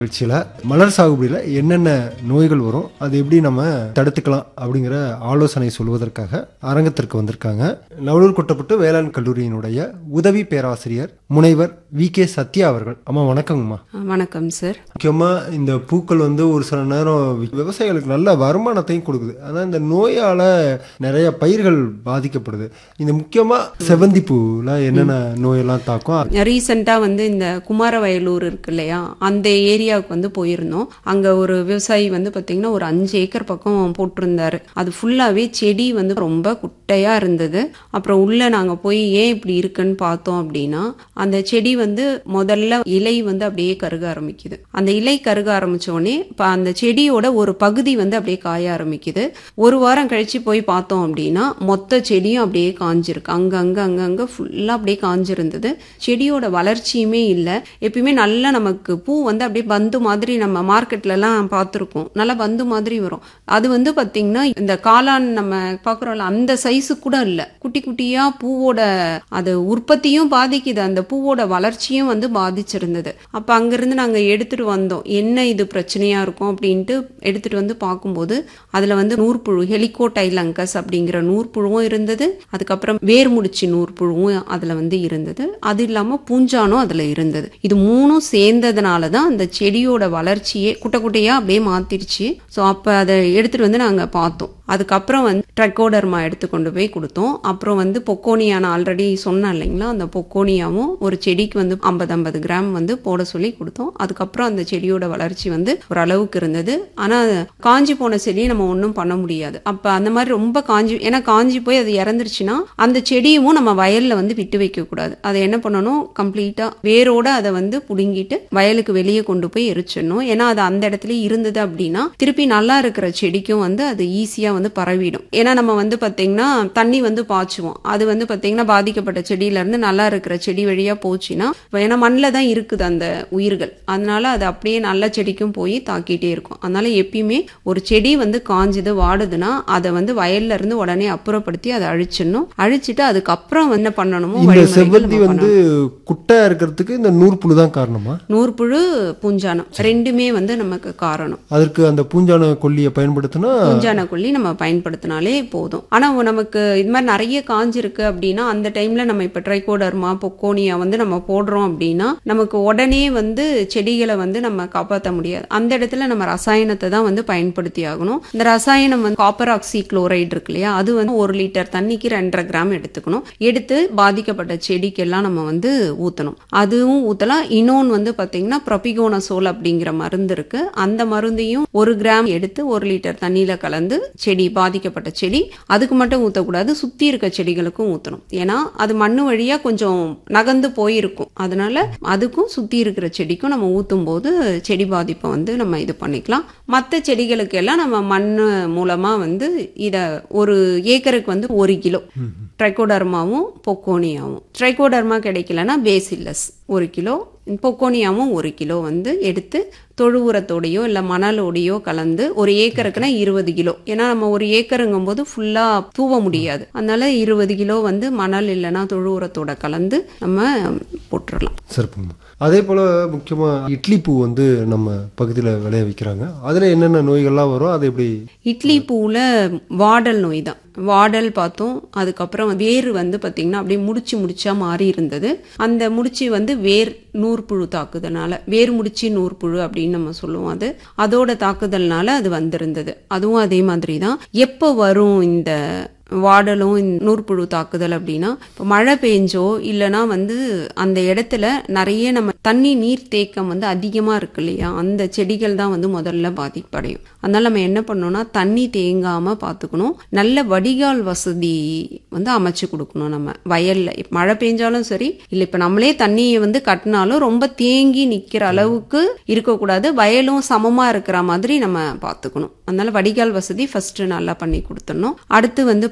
நிகழ்ச்சியில் மலர் சாகுபடியில் என்னென்ன நோய்கள் வரும் அது எப்படி நம்ம தடுத்துக்கலாம் அப்படிங்கிற ஆலோசனை சொல்வதற்காக அரங்கத்திற்கு வந்திருக்காங்க நவலூர் கொட்டப்பட்டு வேளாண் கல்லூரியினுடைய உதவி பேராசிரியர் முனைவர் வி கே சத்யா அவர்கள் அம்மா வணக்கங்கம்மா ஆ, வணக்கம் சார் முக்கியமாக இந்த பூக்கள் வந்து ஒரு சில நேரம் வி- விவசாயிகளுக்கு நல்ல வருமானத்தையும் கொடுக்குது ஆனால் இந்த நோயால் நிறைய பயிர்கள் பாதிக்கப்படுது இந்த முக்கியமாக செவந்தி பூவில் என்னென்ன நோயெல்லாம் தாக்கும் ரீசெண்டாக வந்து இந்த குமாரவயலூர் இருக்கு இல்லையா அந்த ஏரியாவுக்கு வந்து போயிருந்தோம் அங்கே ஒரு விவசாயி வந்து பார்த்தீங்கன்னா ஒரு அஞ்சு ஏக்கர் பக்கம் போட்டிருந்தாரு அது ஃபுல்லாகவே செடி வந்து ரொம்ப குட்டையாக இருந்தது அப்புறம் உள்ளே நாங்கள் போய் ஏன் இப்படி இருக்குன்னு பார்த்தோம் அப்படின்னா அந்த செடி வந்து முதல்ல இலை வந்து அப்படியே கருக ஆரம்பிக்குது அந்த இலை கருக ஆரம்பிச்ச உடனே இப்போ அந்த செடியோட ஒரு பகுதி வந்து அப்படியே காய ஆரம்பிக்குது ஒரு வாரம் கழிச்சு போய் பார்த்தோம் அப்படின்னா மொத்த செடியும் அப்படியே காஞ்சிருக்கு அங்கங்க அங்கங்க ஃபுல்லாக அப்படியே காஞ்சிருந்தது செடியோட வளர்ச்சியுமே இல்லை எப்பயுமே நல்லா நமக்கு பூ வந்து அப்படியே பந்து மாதிரி நம்ம மார்க்கெட்லலாம் பார்த்துருக்கோம் நல்லா பந்து மாதிரி வரும் அது வந்து பார்த்தீங்கன்னா இந்த காளான் நம்ம பார்க்குறோம்ல அந்த சைஸு கூட இல்லை குட்டி குட்டியாக பூவோட அது உற்பத்தியும் பாதிக்குது அந்த பூவோட வளர்ச்சியும் வந்து பாதிச்சிருந்தது அப்போ அங்கேருந்து நாங்கள் எடுத்துட்டு வந்தோம் என்ன இது பிரச்சனையாக இருக்கும் அப்படின்ட்டு எடுத்துட்டு வந்து பார்க்கும்போது அதில் வந்து நூற்புழு ஹெலிகோடைலங்கஸ் அப்படிங்கிற நூற்புழுவும் இருந்தது அதுக்கப்புறம் வேர்முடிச்சு நூற்புழுவும் அதில் வந்து இருந்தது அது இல்லாமல் பூஞ்சானும் அதில் இருந்தது இது மூணும் சேர்ந்ததுனால தான் அந்த செடியோட வளர்ச்சியே குட்டை குட்டையாக அப்படியே மாத்திருச்சு ஸோ அப்போ அதை எடுத்துட்டு வந்து நாங்கள் பார்த்தோம் அதுக்கப்புறம் வந்து ட்ரக்கோடர்மா எடுத்து கொண்டு போய் கொடுத்தோம் அப்புறம் வந்து பொக்கோனியா நான் ஆல்ரெடி சொன்னேன் இல்லைங்களா அந்த பொக்கோனியாவும் ஒரு செடிக்கு வந்து ஐம்பது ஐம்பது கிராம் வந்து போட சொல்லி கொடுத்தோம் அதுக்கப்புறம் அந்த செடியோட வளர்ச்சி வந்து ஓரளவுக்கு இருந்தது ஆனால் காஞ்சி போன செடியை நம்ம ஒன்றும் பண்ண முடியாது அப்போ அந்த மாதிரி ரொம்ப காஞ்சி ஏன்னா காஞ்சி போய் அது இறந்துருச்சுன்னா அந்த செடியும் நம்ம வயலில் வந்து விட்டு வைக்கக்கூடாது அதை என்ன பண்ணணும் கம்ப்ளீட்டாக வேரோட அதை வந்து புடுங்கிட்டு வயலுக்கு வெளியே கொண்டு போய் எரிச்சிடணும் ஏன்னா அது அந்த இடத்துல இருந்தது அப்படின்னா திருப்பி நல்லா இருக்கிற செடிக்கும் வந்து அது ஈஸியாக வந்து பரவிடும் ஏன்னா நம்ம வந்து பார்த்தீங்கன்னா தண்ணி வந்து பாய்ச்சுவோம் அது வந்து பார்த்தீங்கன்னா பாதிக்கப்பட்ட செடியிலேருந்து நல்லா இருக்கிற செடி வழியாக போச்சுன்னா ஏன்னா மண்ணில் தான் இருக்குது அந்த உயிர்கள் அதனால அது அப்படியே நல்ல செடிக்கும் போய் தாக்கிட்டே இருக்கும் அதனால எப்பயுமே ஒரு செடி வந்து காஞ்சுது வாடுதுன்னா அதை வந்து வயல்ல இருந்து உடனே அப்புறப்படுத்தி அதை அழிச்சிடணும் அழிச்சிட்டு அதுக்கப்புறம் என்ன பண்ணணுமோ இந்த வழிமுறைகள் செவ்வந்தி நம்ம வந்து குட்டையா இருக்கிறதுக்கு இந்த நூற்புழு தான் காரணமா நூற்புழு பூஞ்சானம் ரெண்டுமே வந்து நமக்கு காரணம் அதற்கு அந்த பூஞ்சான கொல்லியை பயன்படுத்தினா பூஞ்சான கொல்லி நம்ம பயன்படுத்தினாலே போதும் ஆனா நமக்கு இது மாதிரி நிறைய காஞ்சிருக்கு அப்படின்னா அந்த டைம்ல நம்ம இப்ப ட்ரைகோடர்மா பொக்கோனியா வந்து நம்ம போடுறோம் அப்படின்னா நமக்கு உடனே வந்து செடிகளை வந்து நம்ம காப்பாற்ற முடியாது அந்த இடத்துல நம்ம ரசாயனத்தை தான் வந்து பயன்படுத்தி ஆகணும் இந்த ரசாயனம் வந்து காப்பர் ஆக்சி குளோரைடு இருக்கு இல்லையா அது வந்து ஒரு லிட்டர் தண்ணிக்கு ரெண்டரை கிராம் எடுத்துக்கணும் எடுத்து பாதிக்கப்பட்ட செடிக்கெல்லாம் நம்ம வந்து ஊற்றணும் அதுவும் ஊற்றலாம் இன்னொன்று வந்து பார்த்தீங்கன்னா ப்ரொபிகோனசோல் அப்படிங்கிற மருந்து இருக்கு அந்த மருந்தையும் ஒரு கிராம் எடுத்து ஒரு லிட்டர் தண்ணியில கலந்து செடி பாதிக்கப்பட்ட செடி அதுக்கு மட்டும் ஊற்றக்கூடாது சுற்றி இருக்க செடிகளுக்கும் ஊற்றணும் ஏன்னா அது மண்ணு வழியா கொஞ்சம் நகர்ந்து போயிருக்கும் அதனால அதுக்கும் சுற்றி இருக்கிற செடிக்கும் நம்ம ஊற்றும் போது செடி பாதிப்பை வந்து நம்ம இது பண்ணிக்கலாம் மற்ற செடிகளுக்கு எல்லாம் நம்ம மண் மூலமா வந்து இதை ஒரு ஏக்கருக்கு வந்து ஒரு கிலோ ட்ரைகோடர்மாவும் பொக்கோனியாவும் ட்ரைகோடர்மா கிடைக்கலன்னா பேசில்லஸ் ஒரு கிலோ பொக்கோனியாவும் ஒரு கிலோ வந்து எடுத்து தொழு உரத்தோடையோ இல்லை மணலோடையோ கலந்து ஒரு ஏக்கருக்குன்னா இருபது கிலோ ஏன்னா நம்ம ஒரு ஏக்கருங்கும் போது ஃபுல்லாக தூவ முடியாது அதனால இருபது கிலோ வந்து மணல் இல்லைன்னா தொழு உரத்தோட கலந்து நம்ம போட்டுடலாம் சிறப்புங்கம்மா அதே போல முக்கியமா இட்லி பூ வந்து நம்ம பகுதியில் விளைய வைக்கிறாங்க அதுல என்னென்ன நோய்கள்லாம் வரும் அது எப்படி இட்லி பூவில் வாடல் நோய் தான் வாடல் பார்த்தோம் அதுக்கப்புறம் வேர் வந்து பார்த்திங்கன்னா அப்படியே முடிச்சு முடிச்சா மாறி இருந்தது அந்த முடிச்சு வந்து வேர் நூற்புழு தாக்குதனால வேர் முடிச்சு நூற்புழு அப்படின்னு நம்ம சொல்லுவோம் அது அதோட தாக்குதல்னால அது வந்திருந்தது அதுவும் அதே மாதிரி தான் எப்போ வரும் இந்த வாடலும் இந்த நூற்புழு தாக்குதல் அப்படின்னா இப்போ மழை பெஞ்சோ இல்லைன்னா வந்து அந்த இடத்துல நிறைய நம்ம தண்ணி நீர் தேக்கம் வந்து அதிகமாக இருக்கு இல்லையா அந்த செடிகள் தான் வந்து முதல்ல பாதிப்படையும் அதனால நம்ம என்ன பண்ணோம்னா தண்ணி தேங்காமல் பார்த்துக்கணும் நல்ல வடிகால் வசதி வந்து அமைச்சு கொடுக்கணும் நம்ம வயல்ல இப்ப மழை பெஞ்சாலும் சரி இல்லை இப்போ நம்மளே தண்ணியை வந்து கட்டினாலும் ரொம்ப தேங்கி நிற்கிற அளவுக்கு இருக்கக்கூடாது வயலும் சமமாக இருக்கிற மாதிரி நம்ம பார்த்துக்கணும் அதனால வடிகால் வசதி ஃபர்ஸ்ட் நல்லா பண்ணி கொடுத்துடணும் அடுத்து வந்து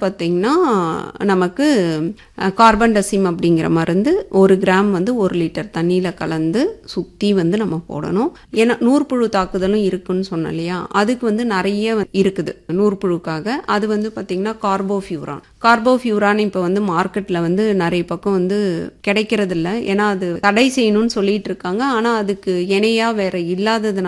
பார்த்தீங்கன்னா நமக்கு கார்பன் டசிம் அப்படிங்கிற மருந்து ஒரு கிராம் வந்து ஒரு லிட்டர் தண்ணியில் கலந்து சுற்றி வந்து நம்ம போடணும் ஏன்னா நூற்புழு தாக்குதலும் இருக்குன்னு சொன்னோம் இல்லையா அதுக்கு வந்து நிறைய இருக்குது நூற்புழுக்காக அது வந்து பார்த்தீங்கன்னா கார்போஃபியூரான் கார்போஃபியூரான் இப்போ வந்து மார்க்கெட்டில் வந்து நிறைய பக்கம் வந்து கிடைக்கிறது இல்ல ஏன்னா அது தடை செய்யணும்னு சொல்லிட்டு இருக்காங்க ஆனால் அதுக்கு இணையாக வேற இல்லாததுனால